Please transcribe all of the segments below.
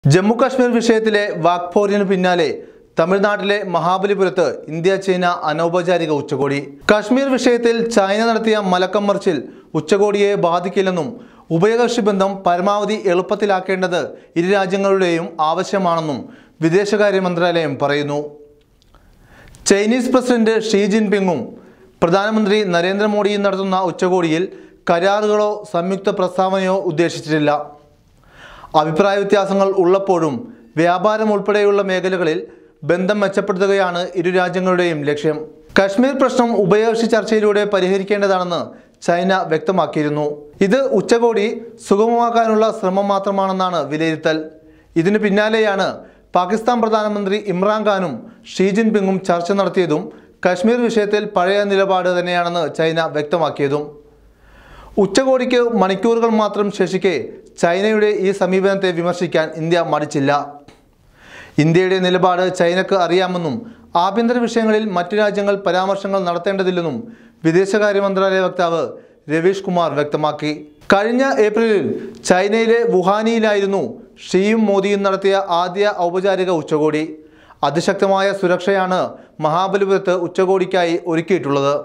ജമ്മു കാശ്മീർ വിഷയത്തിലെ വാക്പോരിന് പിന്നാലെ തമിഴ്നാട്ടിലെ മഹാബലിപുരത്ത് ഇന്ത്യ ചൈന അനൗപചാരിക ഉച്ചകോടി കാശ്മീർ വിഷയത്തിൽ ചൈന നടത്തിയ മലക്കം മറിച്ചിൽ ഉച്ചകോടിയെ ബാധിക്കില്ലെന്നും ഉഭയകക്ഷി ബന്ധം പരമാവധി എളുപ്പത്തിലാക്കേണ്ടത് ഇരു രാജ്യങ്ങളുടെയും ആവശ്യമാണെന്നും വിദേശകാര്യ മന്ത്രാലയം പറയുന്നു ചൈനീസ് പ്രസിഡന്റ് ഷീ ജിൻപിങ്ങും പ്രധാനമന്ത്രി നരേന്ദ്രമോദിയും നടത്തുന്ന ഉച്ചകോടിയിൽ കരാറുകളോ സംയുക്ത പ്രസ്താവനയോ ഉദ്ദേശിച്ചിട്ടില്ല അഭിപ്രായ വ്യത്യാസങ്ങൾ ഉള്ളപ്പോഴും വ്യാപാരം ഉൾപ്പെടെയുള്ള മേഖലകളിൽ ബന്ധം മെച്ചപ്പെടുത്തുകയാണ് ഇരു രാജ്യങ്ങളുടെയും ലക്ഷ്യം കശ്മീർ പ്രശ്നം ഉഭയകക്ഷി ചർച്ചയിലൂടെ പരിഹരിക്കേണ്ടതാണെന്ന് ചൈന വ്യക്തമാക്കിയിരുന്നു ഇത് ഉച്ചകോടി സുഗമമാക്കാനുള്ള ശ്രമം മാത്രമാണെന്നാണ് വിലയിരുത്തൽ ഇതിനു പിന്നാലെയാണ് പാകിസ്ഥാൻ പ്രധാനമന്ത്രി ഇമ്രാൻഖാനും ഷീ ജിൻപിങ്ങും ചർച്ച നടത്തിയതും കശ്മീർ വിഷയത്തിൽ പഴയ നിലപാട് തന്നെയാണെന്ന് ചൈന വ്യക്തമാക്കിയതും ഉച്ചകോടിക്ക് മണിക്കൂറുകൾ മാത്രം ശേഷിക്കെ ചൈനയുടെ ഈ സമീപനത്തെ വിമർശിക്കാൻ ഇന്ത്യ മടിച്ചില്ല ഇന്ത്യയുടെ നിലപാട് ചൈനക്ക് അറിയാമെന്നും ആഭ്യന്തര വിഷയങ്ങളിൽ മറ്റു രാജ്യങ്ങൾ പരാമർശങ്ങൾ നടത്തേണ്ടതില്ലെന്നും വിദേശകാര്യ മന്ത്രാലയ വക്താവ് രവീഷ് കുമാർ വ്യക്തമാക്കി കഴിഞ്ഞ ഏപ്രിലിൽ ചൈനയിലെ വുഹാനിയിലായിരുന്നു ഷിയും മോദിയും നടത്തിയ ആദ്യ ഔപചാരിക ഉച്ചകോടി അതിശക്തമായ സുരക്ഷയാണ് മഹാബലിപുരത്ത് ഉച്ചകോടിക്കായി ഒരുക്കിയിട്ടുള്ളത്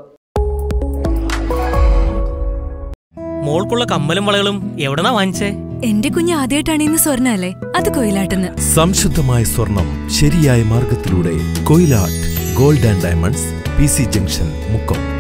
മോൾക്കുള്ള കമ്മലും വളകളും എവിടെന്നാ വാങ്ങിച്ചേ എന്റെ കുഞ്ഞ് ആദ്യമായിട്ടാണ് ഇന്ന് സ്വർണ്ണ അല്ലേ അത് കൊയിലാട്ടെന്ന് സംശുദ്ധമായ സ്വർണം ശരിയായ മാർഗത്തിലൂടെ Koyilatt gold and diamonds P C junction Mukkam